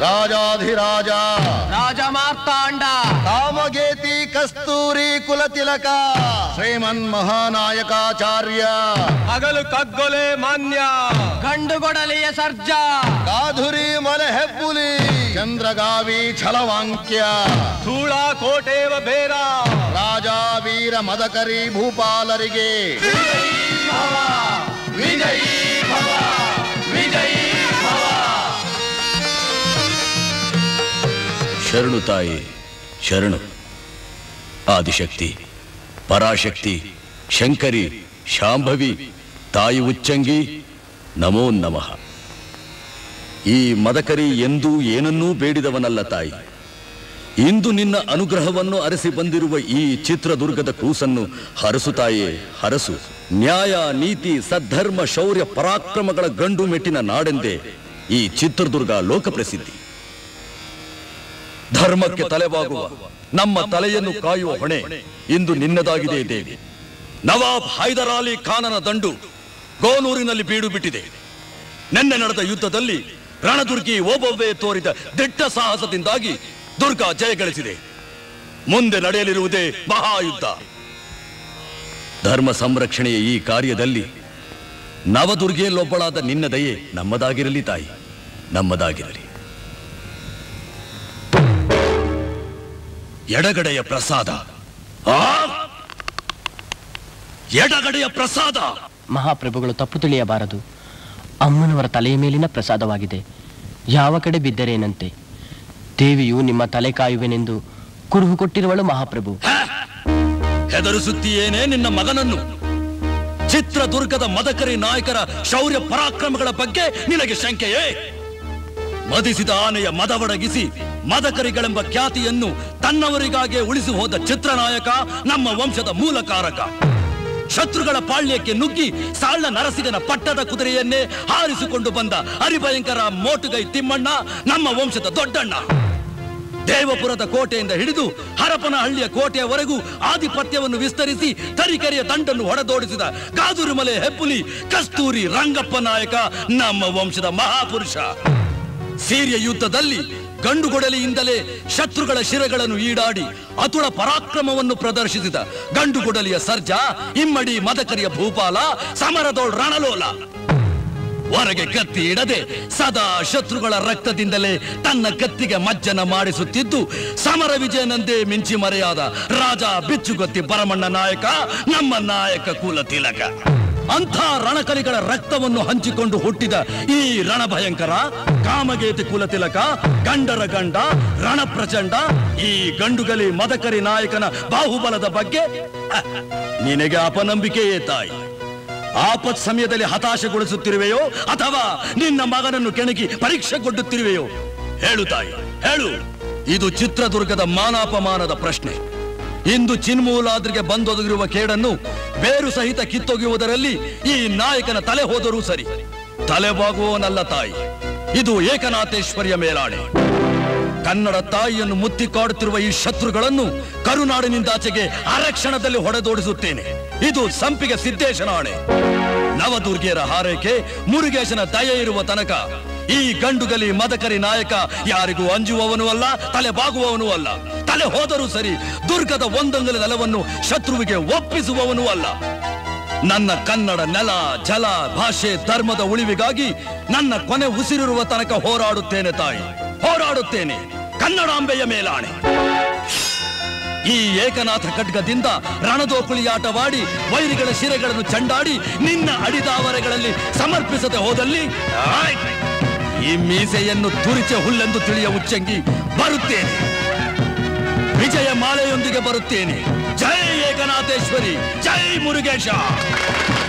ರಾಜಾಧಿರಾಜ ರಾಜ ಮಾರ್ತಾಂಡ ಕಾಮಗೇತಿ ಕಸ್ತೂರಿ ಕುಲತಿಲಕ ಶ್ರೀಮನ್ ಮಹಾನಾಯಕಾಚಾರ್ಯ ಹಗಲು ಕಗ್ಗೊಲೆ ಮಾನ್ಯ ಗಂಡುಗೊಡಲಿಯ ಸರ್ಜ ಗಾಧುರಿ ಮಲೆ ಹೆಬ್ಬುಲಿ ಚಂದ್ರಗಾವಿ ಛಲವಾಂಕ್ಯ ಧೂಳ ಕೋಟೇವ ಬೇರ ರಾಜ ವೀರ ಮದಕರಿ ಭೂಪಾಲರಿಗೆ ಶರಣು ತಾಯಿ ಶರಣು ಆದಿಶಕ್ತಿ ಪರಾಶಕ್ತಿ ಶಂಕರಿ ಶಾಂಭವಿ ತಾಯಿ ಉಚ್ಚಂಗಿ ನಮೋ ನಮಃ ಈ ಮದಕರಿ ಎಂದೂ ಏನನ್ನೂ ಬೇಡಿದವನಲ್ಲ ತಾಯಿ ಇಂದು ನಿನ್ನ ಅನುಗ್ರಹವನ್ನು ಅರಸಿ ಬಂದಿರುವ ಈ ಚಿತ್ರದುರ್ಗದ ಕೂಸನ್ನು ಹರಸು ತಾಯೇ ಹರಸು ನ್ಯಾಯ ನೀತಿ ಸದ್ಧರ್ಮ ಶೌರ್ಯ ಪರಾಕ್ರಮಗಳ ಗಂಡು ಮೆಟ್ಟಿನ ನಾಡೆಂದೇ ಈ ಚಿತ್ರದುರ್ಗ ಲೋಕಪ್ರಸಿದ್ಧಿ ಧರ್ಮಕ್ಕೆ ತಲೆಬಾಗುವ ನಮ್ಮ ತಲೆಯನ್ನು ಕಾಯುವ ಹೊಣೆ ಇಂದು ನಿನ್ನದಾಗಿದೆ ದೇವಿ ನವಾಬ್ ಹೈದರ್ ಅಲಿ ಖಾನನ ದಂಡು ಗೋನೂರಿನಲ್ಲಿ ಬೀಡು ಬಿಟ್ಟಿದೆ ನಿನ್ನೆ ನಡೆದ ಯುದ್ಧದಲ್ಲಿ ರಣದುರ್ಗಿ ಓಬವ್ವೆ ತೋರಿದ ದಿಟ್ಟ ಸಾಹಸದಿಂದಾಗಿ ದುರ್ಗ ಜಯಗಳಿಸಿದೆ ಮುಂದೆ ನಡೆಯಲಿರುವುದೇ ಮಹಾಯುದ್ಧ ಧರ್ಮ ಸಂರಕ್ಷಣೆಯ ಈ ಕಾರ್ಯದಲ್ಲಿ ನವದುರ್ಗೆಯಲ್ಲೊಬ್ಬಳಾದ ನಿನ್ನ ದಯೆ ನಮ್ಮದಾಗಿರಲಿ ತಾಯಿ ನಮ್ಮದಾಗಿರಲಿ ಎಡಗಡೆಯ ಪ್ರಸಾದ ಆ! ಎಡಗಡೆಯ ಪ್ರಸಾದ ಮಹಾಪ್ರಭುಗಳು ತಪ್ಪು ತಿಳಿಯಬಾರದು ಅಮ್ಮನವರ ತಲೆಯ ಮೇಲಿನ ಪ್ರಸಾದವಾಗಿದೆ ಯಾವ ಕಡೆ ಬಿದ್ದರೇನಂತೆ ದೇವಿಯು ನಿಮ್ಮ ತಲೆ ಕಾಯುವೆನೆಂದು ಕುರುಹು ಕೊಟ್ಟಿರುವಳು ಮಹಾಪ್ರಭು ಹೆದರಿಸುತ್ತೀಯೇನೆ ನಿನ್ನ ಮಗನನ್ನು ಚಿತ್ರದುರ್ಗದ ಮದಕರಿ ನಾಯಕರ ಶೌರ್ಯ ಪರಾಕ್ರಮಗಳ ಬಗ್ಗೆ ನಿನಗೆ ಶಂಕೆಯೇ ಮದಿಸಿದ ಆನೆಯ ಮದವಡಗಿಸಿ ಮದಕರಿಗಳೆಂಬ ಖ್ಯಾತಿಯನ್ನು ತನ್ನವರಿಗಾಗೆ ಉಳಿಸಿ ಹೋದ ಚಿತ್ರನಾಯಕ ನಮ್ಮ ವಂಶದ ಮೂಲಕಾರಕ ಶತ್ರುಗಳ ಪಾಳ್ಯಕ್ಕೆ ನುಗ್ಗಿ ಸಾಳ್ಳ ನರಸಿಗನ ಪಟ್ಟದ ಕುದುರೆಯನ್ನೇ ಹಾರಿಸಿಕೊಂಡು ಬಂದ ಹರಿಭಯಂಕರ ಮೋಟುಗೈ ತಿಮ್ಮಣ್ಣ ನಮ್ಮ ವಂಶದ ದೊಡ್ಡಣ್ಣ ದೇವಪುರದ ಕೋಟೆಯಿಂದ ಹಿಡಿದು ಹರಪನಹಳ್ಳಿಯ ಕೋಟೆಯವರೆಗೂ ಆಧಿಪತ್ಯವನ್ನು ವಿಸ್ತರಿಸಿ ತರೀಕೆರೆಯ ದಂಡನ್ನು ಹೊಡೆದೋಡಿಸಿದ ಗಾಜುರುಮಲೆ ಹೆಪ್ಪುಲಿ ಕಸ್ತೂರಿ ರಂಗಪ್ಪ ನಾಯಕ ನಮ್ಮ ವಂಶದ ಮಹಾಪುರುಷ ಸೀರಿಯ ಯುದ್ಧದಲ್ಲಿ ಗಂಡುಗೊಡಲಿಯಿಂದಲೇ ಶತ್ರುಗಳ ಶಿರಗಳನ್ನು ಈಡಾಡಿ ಅತುಳ ಪರಾಕ್ರಮವನ್ನು ಪ್ರದರ್ಶಿಸಿದ ಗಂಡುಗೊಡಲಿಯ ಸರ್ಜಾ ಇಮ್ಮಡಿ ಮದಕರಿಯ ಭೂಪಾಲ ಸಮರದೋಳ್ ರಣಲೋಲ ಹೊರಗೆ ಕತ್ತಿ ಇಡದೆ ಸದಾ ಶತ್ರುಗಳ ರಕ್ತದಿಂದಲೇ ತನ್ನ ಕತ್ತಿಗೆ ಮಜ್ಜನ ಮಾಡಿಸುತ್ತಿದ್ದು ಸಮರ ವಿಜಯನಂದೇ ಮಿಂಚಿ ಮರೆಯಾದ ರಾಜ ಬಿಚ್ಚುಗತ್ತಿ ಪರಮಣ್ಣ ನಾಯಕ ನಮ್ಮ ನಾಯಕ ಕುಲ ತಿಲಕ ಅಂಥ ರಣಕಲಿಗಳ ರಕ್ತವನ್ನು ಹಂಚಿಕೊಂಡು ಹುಟ್ಟಿದ ಈ ರಣಭಯಂಕರ ಕಾಮಗೇತಿ ಕುಲ ತಿಲಕ ಗಂಡರ ಗಂಡ ರಣಪ್ರಚಂಡ ಈ ಗಂಡುಗಲಿ ಮದಕರಿ ನಾಯಕನ ಬಾಹುಬಲದ ಬಗ್ಗೆ ಅಹ್, ನಿನಗೆ ಅಪನಂಬಿಕೆಯೇ ತಾಯಿ ಆಪತ್ ಸಮಯದಲ್ಲಿ ಹತಾಶೆಗೊಳಿಸುತ್ತಿರುವೆಯೋ ಅಥವಾ ನಿನ್ನ ಮಗನನ್ನು ಕೆಣಕಿ ಪರೀಕ್ಷೆಗೊಡ್ಡುತ್ತಿರುವೆಯೋ ಹೇಳು ತಾಯಿ ಹೇಳು ಇದು ಚಿತ್ರದುರ್ಗದ ಮಾನಾಪಮಾನದ ಪ್ರಶ್ನೆ ಇಂದು ಚಿನ್ಮೂಲಾದ್ರಿಗೆ ಬಂದೊದಗಿರುವ ಕೇಡನ್ನು ಬೇರು ಸಹಿತ ಕಿತ್ತೊಗೆಯುವುದರಲ್ಲಿ ಈ ನಾಯಕನ ತಲೆ ಹೋದರೂ ಸರಿ ತಲೆಬಾಗುವವನಲ್ಲ ತಾಯಿ ಇದು ಏಕನಾಥೇಶ್ವರಿಯ ಮೇಲಾಣೆ ಕನ್ನಡ ತಾಯಿಯನ್ನು ಮುತ್ತಿ ಕಾಡುತ್ತಿರುವ ಈ ಶತ್ರುಗಳನ್ನು ಕರುನಾಡಿನಿಂದಾಚೆಗೆ ಅರಕ್ಷಣದಲ್ಲಿ ಹೊಡೆದೋಡಿಸುತ್ತೇನೆ ಇದು ಸಂಪಿಗೆ ಸಿದ್ದೇಶನ ಆಣೆ ನವದುರ್ಗಿಯರ ಹಾರೈಕೆ ಮುರುಗೇಶನ ದಯೆ ಇರುವ ತನಕ ಈ ಗಂಡುಗಲಿ ಮದಕರಿ ನಾಯಕ ಯಾರಿಗೂ ಅಂಜುವವನು ಅಲ್ಲ ತಲೆ ಬಾಗುವವನು ಅಲ್ಲ ತಲೆ ಹೋದರೂ ಸರಿ ದುರ್ಗದ ಒಂದೊಂದಲ ನೆಲವನ್ನು ಶತ್ರುವಿಗೆ ಒಪ್ಪಿಸುವವನೂ ಅಲ್ಲ ನನ್ನ ಕನ್ನಡ ನೆಲ ಜಲ ಭಾಷೆ ಧರ್ಮದ ಉಳಿವಿಗಾಗಿ ನನ್ನ ಕೊನೆ ಉಸಿರಿರುವ ತನಕ ಹೋರಾಡುತ್ತೇನೆ ತಾಯಿ ಹೋರಾಡುತ್ತೇನೆ ಕನ್ನಡಾಂಬೆಯ ಮೇಲಾಣೆ ಈ ಏಕನಾಥ ಖಡ್ಗದಿಂದ ರಣದೋಕುಳಿಯಾಟವಾಡಿ ವೈರಿಗಳ ಶಿರೆಗಳನ್ನು ಚಂಡಾಡಿ ನಿನ್ನ ಅಡಿದಾವರೆಗಳಲ್ಲಿ ಸಮರ್ಪಿಸದೆ ಹೋದಲ್ಲಿ ಆಯ್! ಈ ಮೀಸೆಯನ್ನು ತುರಿಚೆ ಹುಲ್ಲೆಂದು ತಿಳಿಯ ಉಚ್ಚಂಗಿ ಬರುತ್ತೇನೆ ವಿಜಯ ಮಾಲೆಯೊಂದಿಗೆ ಬರುತ್ತೇನೆ ಜೈ ಏಕನಾಥೇಶ್ವರಿ ಜೈ ಮುರುಗೇಶ